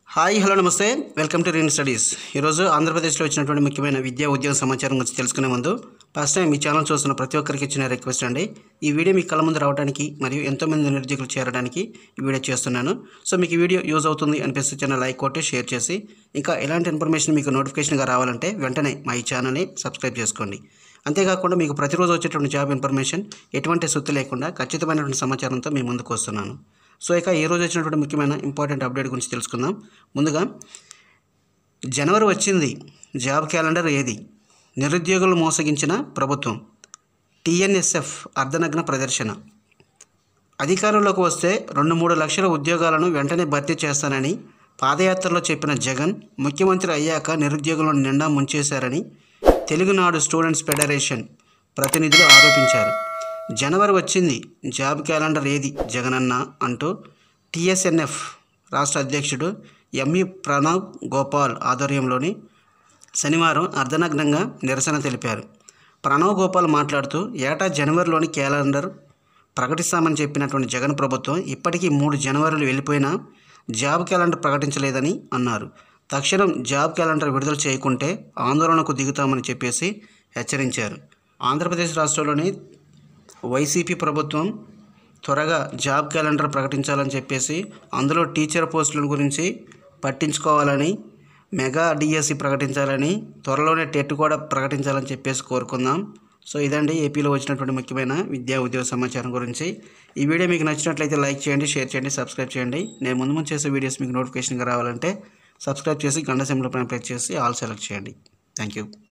hi hello namaste welcome to Reen studies ఈరోజు ఆంధ్రప్రదేశ్లో వచ్చినటువంటి ముఖ్యమైన విద్యా ఉద్యోగ సమాచారం గురించి తెలుసుకునే ముందు ఫస్ట్ టైం మీ ఛానల్ చూస్తున్న ప్రతి ఒక్కరికి ఇచ్చిన రిక్వెస్ట్ అండి ఈ వీడియో మీ కళ్ళ ముందు రావడానికి మరియు ఎంతోమంది నిరుద్యోగులు చేరడానికి ఈ వీడియో చేస్తున్నాను సో మీకు ఈ వీడియో యూజ్ అవుతుంది అనిపిస్తే చిన్న లైక్ కొట్టి షేర్ చేసి ఇంకా ఎలాంటి ఇన్ఫర్మేషన్ మీకు నోటిఫికేషన్గా రావాలంటే వెంటనే మా ఈ ఛానల్ని సబ్స్క్రైబ్ చేసుకోండి అంతేకాకుండా మీకు ప్రతిరోజు వచ్చేటువంటి జాబ్ ఇన్ఫర్మేషన్ ఎటువంటి సుత్తి లేకుండా ఖచ్చితమైనటువంటి సమాచారంతో మీ ముందుకు వస్తున్నాను సో ఇక ఈ రోజు వచ్చినటువంటి ముఖ్యమైన ఇంపార్టెంట్ అప్డేట్ గురించి తెలుసుకుందాం ముందుగా జనవరి వచ్చింది జాబ్ క్యాలెండర్ ఏది నిరుద్యోగులు మోసగించిన ప్రభుత్వం టీఎన్ఎస్ఎఫ్ అర్ధనగ్న ప్రదర్శన అధికారంలోకి వస్తే రెండు మూడు లక్షల ఉద్యోగాలను వెంటనే భర్తీ చేస్తానని పాదయాత్రలో చెప్పిన జగన్ ముఖ్యమంత్రి అయ్యాక నిరుద్యోగులను నిండా ముంచేశారని తెలుగునాడు స్టూడెంట్స్ ఫెడరేషన్ ప్రతినిధులు ఆరోపించారు జనవరి వచ్చింది జాబ్ క్యాలెండర్ ఏది జగనన్న అంటూ టీఎస్ఎన్ఎఫ్ రాష్ట్ర అధ్యక్షుడు ఎంఈ ప్రణవ్ గోపాల్ ఆధ్వర్యంలోని శనివారం అర్ధనగ్నంగా నిరసన తెలిపారు ప్రణవ్ గోపాల్ మాట్లాడుతూ ఏటా జనవరిలోని క్యాలెండర్ ప్రకటిస్తామని చెప్పినటువంటి జగన్ ప్రభుత్వం ఇప్పటికీ మూడు జనవరిలు వెళ్ళిపోయినా జాబ్ క్యాలెండర్ ప్రకటించలేదని అన్నారు తక్షణం జాబ్ క్యాలెండర్ విడుదల చేయకుంటే ఆందోళనకు దిగుతామని చెప్పేసి హెచ్చరించారు ఆంధ్రప్రదేశ్ రాష్ట్రంలోని వైసీపీ ప్రభుత్వం త్వరగా జాబ్ క్యాలెండర్ ప్రకటించాలని చెప్పేసి అందులో టీచర్ పోస్టుల గురించి పట్టించుకోవాలని మెగా డిఎస్సి ప్రకటించాలని త్వరలోనే టెట్ కూడా ప్రకటించాలని చెప్పేసి కోరుకుందాం సో ఇదండి ఏపీలో వచ్చినటువంటి ముఖ్యమైన విద్యా ఉద్యోగ సమాచారం గురించి ఈ వీడియో మీకు నచ్చినట్లయితే లైక్ చేయండి షేర్ చేయండి సబ్స్క్రైబ్ చేయండి నేను ముందు ముందు చేసే వీడియోస్ మీకు నోటిఫికేషన్గా రావాలంటే సబ్స్క్రైబ్ చేసి గంట సింబల్ పైన ప్రెస్ చేసి ఆల్ సెలెక్ట్ చేయండి థ్యాంక్ యూ